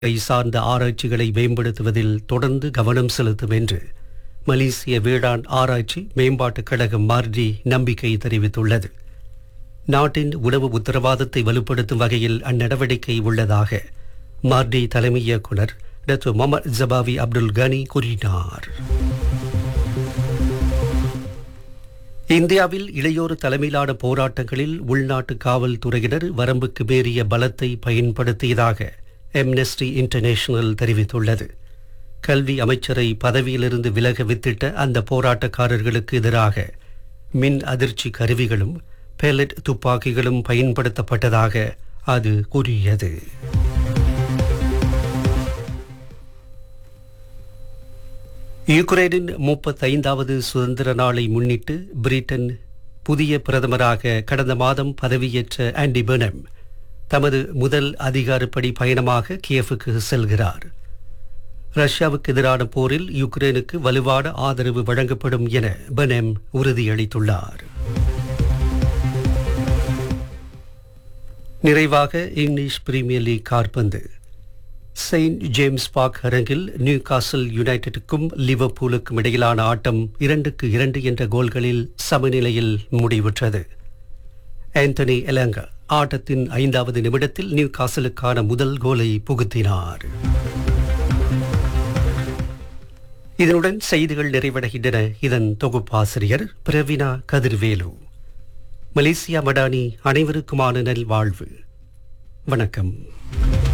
கை சார்ந்த ஆராய்ச்சிகளை மேம்படுத்துவதில் தொடர்ந்து கவனம் செலுத்தும் என்று மலேசிய வேளாண் ஆராய்ச்சி மேம்பாட்டுக் கழகம் மார்டி நம்பிக்கை தெரிவித்துள்ளது நாட்டின் உணவு உத்தரவாதத்தை வலுப்படுத்தும் வகையில் அந்நடவடிக்கை உள்ளதாக மார்டி தலைமை இயக்குனர் டாக்டர் முகமது ஜபாவி அப்துல் கனி கூறினார் இந்தியாவில் இளையோர் தலைமையிலான போராட்டங்களில் உள்நாட்டு காவல்துறையினர் வரம்புக்கு மீறிய பலத்தை பயன்படுத்தியதாக எம்னெஸ்டி இன்டர்நேஷனல் தெரிவித்துள்ளது கல்வி அமைச்சரை பதவியிலிருந்து விலக வித்திட்ட அந்த போராட்டக்காரர்களுக்கு எதிராக மின் அதிர்ச்சி கருவிகளும் பேலட் துப்பாக்கிகளும் பயன்படுத்தப்பட்டதாக அது கூறியது யுக்ரைனின் முப்பத்தைந்தாவது சுதந்திர நாளை முன்னிட்டு பிரிட்டன் புதிய பிரதமராக கடந்த மாதம் பதவியேற்ற ஆண்டி பெர்னம் தமது முதல் அதிகாரப்படி பயணமாக கியஃபுக்கு செல்கிறார் ரஷ்யாவுக்கு எதிரான போரில் யுக்ரைனுக்கு வலுவான ஆதரவு வழங்கப்படும் என பெனெம் உறுதியளித்துள்ளார் நிறைவாக இங்கிலீஷ் பிரீமியர் லீக் கார்பந்து செயின்ட் ஜேம்ஸ் பார்க் அரங்கில் நியூ காசல் யுனைடெடுக்கும் லிவர்பூலுக்கும் இடையிலான ஆட்டம் இரண்டுக்கு இரண்டு என்ற கோல்களில் சமநிலையில் முடிவுற்றது ஆந்தனி எலங்கா ஆட்டத்தின் ஐந்தாவது நிமிடத்தில் நியூ காசலுக்கான முதல் கோலை புகுத்தினார் இதனுடன் செய்திகள் நிறைவடைகின்றன இதன் தொகுப்பாசிரியர் பிரவீனா கதிர்வேலு மலேசியா மடானி அனைவருக்குமான நல்வாழ்வு வணக்கம்